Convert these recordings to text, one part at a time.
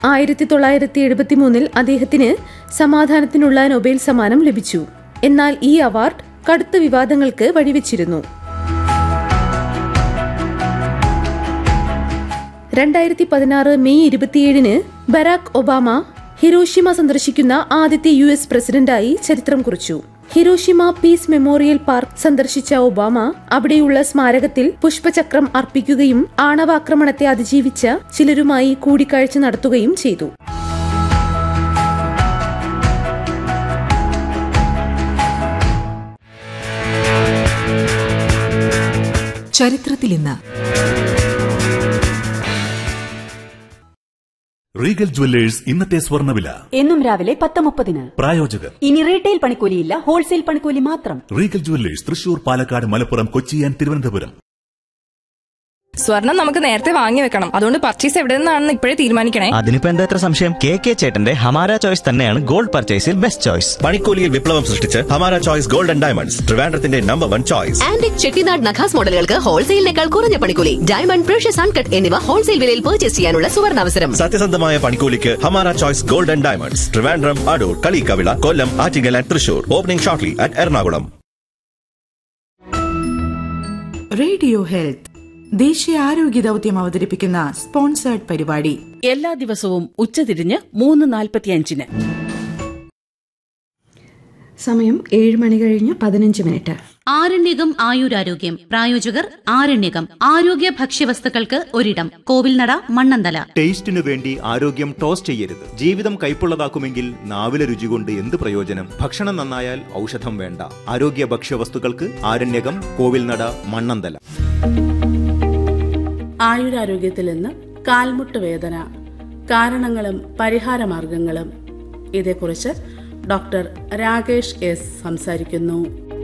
ആയിരത്തി തൊള്ളായിരത്തി എഴുപത്തി മൂന്നിൽ അദ്ദേഹത്തിന് സമാധാനത്തിനുള്ള നൊബേൽ സമ്മാനം ലഭിച്ചു എന്നാൽ ഈ അവാർഡ് കടുത്ത വിവാദങ്ങൾക്ക് വഴിവെച്ചിരുന്നു രണ്ടായിരത്തി പതിനാറ് മെയ് ഇരുപത്തിയേഴിന് ബരാക് ഒബാമ ഹിരോഷിമ സന്ദർശിക്കുന്ന ആദ്യത്തെ യു എസ് പ്രസിഡന്റായി ചരിത്രം കുറിച്ചു ഹിരോഷിമ പീസ് മെമ്മോറിയൽ പാർക്ക് സന്ദർശിച്ച ഒബാമ അവിടെയുള്ള സ്മാരകത്തിൽ പുഷ്പചക്രം അർപ്പിക്കുകയും ആണവാക്രമണത്തെ അതിജീവിച്ച ചിലരുമായി കൂടിക്കാഴ്ച നടത്തുകയും ചെയ്തു ചരിത്രത്തിൽ ഇന്ന് റീഗൽ ജുവല്ലേഴ്സ് ഇന്നത്തെ സ്വർണ്ണവില എന്നും രാവിലെ പത്ത് മുപ്പതിന് പ്രായോജകർ ഇനി റീറ്റെയിൽ പണിക്കൂലിയില്ല ഹോൾസെയിൽ പണിക്കൂലി മാത്രം Regal jewellers Thrissur Palakkad Malappuram Kochi and Thiruvananthapuram സ്വർണം നമുക്ക് നേരത്തെ വാങ്ങി വെക്കണം അതുകൊണ്ട് പർച്ചേസ് എവിടെ നിന്നാണെന്ന് ഇപ്പോഴേ തീരുമാനിക്കണേ അതിനിപ്പോ എന്താ ഇത്ര സംശയം കെ കെ ചേട്ടന്റെ ഹമാര ചോയ്സ് തന്നെയാണ് ഗോൾഡ് പർച്ചേസിൽ ബെസ്റ്റ് ചോയ്സ് പണിക്കൂലിയിൽ വിപ്ലവം സൃഷ്ടിച്ച് Hamara choice gold and diamonds ട്രിവാൻഡ്രത്തിന്റെ number one choice antique Chettinad Nakhas മോഡലുകൾക്ക് ഹോൾസെയിലിനേക്കാൾ കുറഞ്ഞ പണിക്കൂലി ഡയമണ്ട് പ്രഷ്യസ് അൺകട്ട് എന്നിവ ഹോൾസെയിൽ വിലയിൽ പർച്ചേസ് ചെയ്യാനുള്ള സുവർണാവസരം സത്യസന്ധമായ പണിക്കൂലിക്ക് Hamara choice gold and diamonds Trivandrum Adoor Kaliyikkavila Kollam Attingal and Thrissur opening shortly at Ernakulam radio health ദേശീയ ആരോഗ്യ ദൗത്യം അവതരിപ്പിക്കുന്ന സ്പോൺസേർഡ് പരിപാടി എല്ലാ ദിവസവും ഉച്ചതിരിഞ്ഞ് മൂന്ന് നാൽപ്പത്തിയഞ്ചിന് സമയം ഏഴ് മണി കഴിഞ്ഞ് പതിനഞ്ച് മിനിറ്റ് ആരണ്യകം ആയുരാരോഗ്യം പ്രായോജകർ ആരണ്യകം ആരോഗ്യ ഭക്ഷ്യവസ്തുക്കൾക്ക് ഒരിടം കോവിൽനട മണ്ണന്തല ടേസ്റ്റിനു വേണ്ടി ആരോഗ്യം ടോസ് ചെയ്യരുത് ജീവിതം കൈപ്പുള്ളതാക്കുമെങ്കിൽ നാവിലെ രുചി കൊണ്ട് എന്ത് പ്രയോജനം ഭക്ഷണം നന്നായാൽ ഔഷധം വേണ്ട ആരോഗ്യ ഭക്ഷ്യവസ്തുക്കൾക്ക് ആരണ്യകം കോവിൽനട മണ്ണന്തല ആയുരാരോഗ്യത്തിൽ നിന്ന് കാൽമുട്ട് വേദന കാരണങ്ങളും പരിഹാരമാർഗങ്ങളും ഇതേക്കുറിച്ച് ഡോക്ടർ രാകേഷ് എസ് സംസാരിക്കുന്നു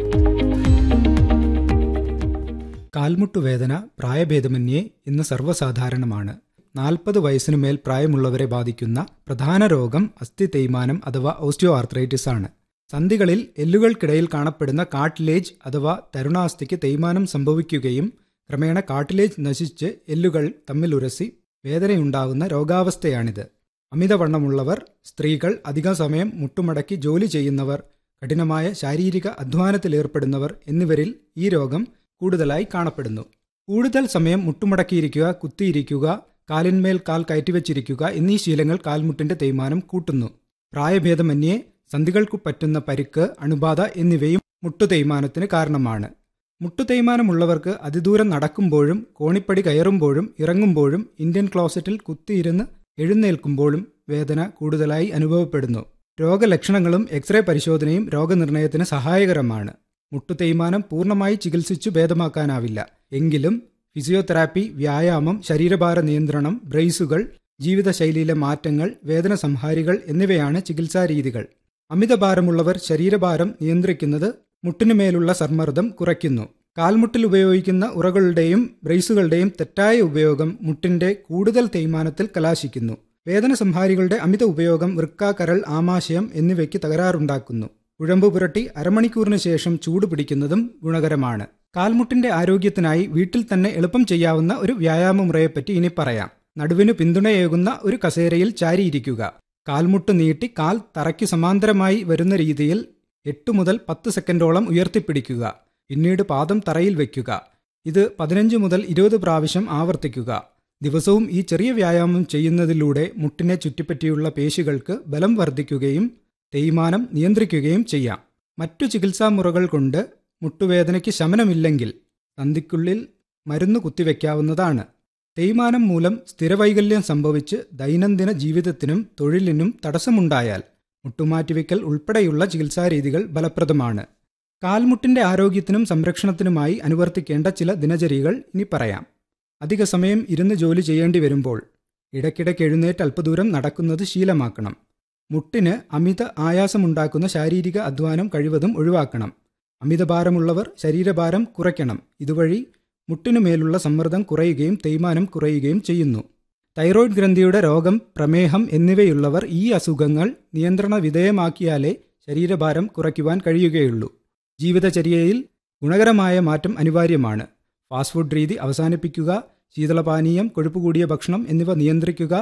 കാൽമുട്ടുവേദന പ്രായഭേദമന്യേ ഇന്ന് സർവ്വസാധാരണമാണ് നാൽപ്പത് വയസ്സിനു മേൽ പ്രായമുള്ളവരെ ബാധിക്കുന്ന പ്രധാന രോഗം അസ്ഥി തേയ്മാനം അഥവാ ഓസ്റ്റിയോ ആർത്രൈറ്റിസ് ആണ് സന്ധികളിൽ എല്ലുകൾക്കിടയിൽ കാണപ്പെടുന്ന കാട്ടിലേജ് അഥവാ തരുണാസ്ഥിക്ക് തേയ്മാനം സംഭവിക്കുകയും ക്രമേണ കാട്ടിലേജ് നശിച്ച് എല്ലുകൾ തമ്മിലുരസി വേദനയുണ്ടാകുന്ന രോഗാവസ്ഥയാണിത് അമിതവണ്ണമുള്ളവർ സ്ത്രീകൾ അധിക സമയം മുട്ടുമടക്കി ജോലി ചെയ്യുന്നവർ കഠിനമായ ശാരീരിക അധ്വാനത്തിലേർപ്പെടുന്നവർ എന്നിവരിൽ ഈ രോഗം കൂടുതലായി കാണപ്പെടുന്നു കൂടുതൽ സമയം മുട്ടുമടക്കിയിരിക്കുക കുത്തിയിരിക്കുക കാലിന്മേൽ കാൽ കയറ്റിവെച്ചിരിക്കുക എന്നീ ശീലങ്ങൾ കാൽമുട്ടിന്റെ തേയ്മാനം കൂട്ടുന്നു പ്രായഭേദമന്യേ സന്ധികൾക്കു പറ്റുന്ന പരിക്ക് അണുബാധ എന്നിവയും മുട്ടുതേയ്മാനത്തിന് കാരണമാണ് മുട്ടുതേയ്മാനമുള്ളവർക്ക് അതിദൂരം നടക്കുമ്പോഴും കോണിപ്പടി കയറുമ്പോഴും ഇറങ്ങുമ്പോഴും ഇന്ത്യൻ ക്ലോസറ്റിൽ കുത്തിയിരുന്ന് എഴുന്നേൽക്കുമ്പോഴും വേദന കൂടുതലായി അനുഭവപ്പെടുന്നു രോഗലക്ഷണങ്ങളും എക്സ്റേ പരിശോധനയും രോഗനിർണയത്തിന് സഹായകരമാണ് മുട്ടുതേയ്മാനം പൂർണ്ണമായി ചികിത്സിച്ചു ഭേദമാക്കാനാവില്ല എങ്കിലും ഫിസിയോതെറാപ്പി വ്യായാമം ശരീരഭാര നിയന്ത്രണം ബ്രേസുകൾ ജീവിതശൈലിയിലെ മാറ്റങ്ങൾ വേദന സംഹാരികൾ എന്നിവയാണ് ചികിത്സാരീതികൾ അമിതഭാരമുള്ളവർ ശരീരഭാരം നിയന്ത്രിക്കുന്നത് മുട്ടിനുമേലുള്ള സമ്മർദ്ദം കുറയ്ക്കുന്നു കാൽമുട്ടിൽ ഉപയോഗിക്കുന്ന ഉറകളുടെയും ബ്രേസുകളുടെയും തെറ്റായ ഉപയോഗം മുട്ടിന്റെ കൂടുതൽ തേയ്മാനത്തിൽ കലാശിക്കുന്നു വേദന സംഹാരികളുടെ അമിത ഉപയോഗം വൃക്ക കരൾ ആമാശയം എന്നിവയ്ക്ക് തകരാറുണ്ടാക്കുന്നു കുഴമ്പ് പുരട്ടി അരമണിക്കൂറിന് ശേഷം ചൂട് പിടിക്കുന്നതും ഗുണകരമാണ് കാൽമുട്ടിന്റെ ആരോഗ്യത്തിനായി വീട്ടിൽ തന്നെ എളുപ്പം ചെയ്യാവുന്ന ഒരു വ്യായാമ മുറയെപ്പറ്റി ഇനി പറയാം നടുവിന് പിന്തുണയേകുന്ന ഒരു കസേരയിൽ ചാരിയിരിക്കുക കാൽമുട്ട് നീട്ടി കാൽ തറയ്ക്ക് സമാന്തരമായി വരുന്ന രീതിയിൽ എട്ട് മുതൽ പത്ത് സെക്കൻഡോളം ഉയർത്തിപ്പിടിക്കുക പിന്നീട് പാദം തറയിൽ വയ്ക്കുക ഇത് പതിനഞ്ച് മുതൽ ഇരുപത് പ്രാവശ്യം ആവർത്തിക്കുക ദിവസവും ഈ ചെറിയ വ്യായാമം ചെയ്യുന്നതിലൂടെ മുട്ടിനെ ചുറ്റിപ്പറ്റിയുള്ള പേശികൾക്ക് ബലം വർദ്ധിക്കുകയും തേയ്മാനം നിയന്ത്രിക്കുകയും ചെയ്യാം മറ്റു ചികിത്സാ മുറകൾ കൊണ്ട് മുട്ടുവേദനയ്ക്ക് ശമനമില്ലെങ്കിൽ സന്ധിക്കുള്ളിൽ മരുന്ന് കുത്തിവെക്കാവുന്നതാണ് തേയ്മാനം മൂലം സ്ഥിരവൈകല്യം സംഭവിച്ച് ദൈനംദിന ജീവിതത്തിനും തൊഴിലിനും തടസ്സമുണ്ടായാൽ മുട്ടുമാറ്റിവെക്കൽ ഉൾപ്പെടെയുള്ള ചികിത്സാരീതികൾ ഫലപ്രദമാണ് കാൽമുട്ടിന്റെ ആരോഗ്യത്തിനും സംരക്ഷണത്തിനുമായി അനുവർത്തിക്കേണ്ട ചില ദിനചര്യകൾ ഇനി പറയാം അധിക സമയം ഇരുന്ന് ജോലി ചെയ്യേണ്ടി വരുമ്പോൾ ഇടയ്ക്കിടയ്ക്ക് എഴുന്നേറ്റ് അല്പദൂരം നടക്കുന്നത് ശീലമാക്കണം മുട്ടിന് അമിത ആയാസമുണ്ടാക്കുന്ന ശാരീരിക അധ്വാനം കഴിവതും ഒഴിവാക്കണം അമിതഭാരമുള്ളവർ ശരീരഭാരം കുറയ്ക്കണം ഇതുവഴി മുട്ടിനുമേലുള്ള സമ്മർദ്ദം കുറയുകയും തേയ്മാനം കുറയുകയും ചെയ്യുന്നു തൈറോയ്ഡ് ഗ്രന്ഥിയുടെ രോഗം പ്രമേഹം എന്നിവയുള്ളവർ ഈ അസുഖങ്ങൾ നിയന്ത്രണ വിധേയമാക്കിയാലേ ശരീരഭാരം കുറയ്ക്കുവാൻ കഴിയുകയുള്ളൂ ജീവിതചര്യയിൽ ഗുണകരമായ മാറ്റം അനിവാര്യമാണ് ഫാസ്റ്റ് ഫുഡ് രീതി അവസാനിപ്പിക്കുക ശീതളപാനീയം കൊഴുപ്പ് കൂടിയ ഭക്ഷണം എന്നിവ നിയന്ത്രിക്കുക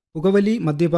പുകവലി മദ്യപാനം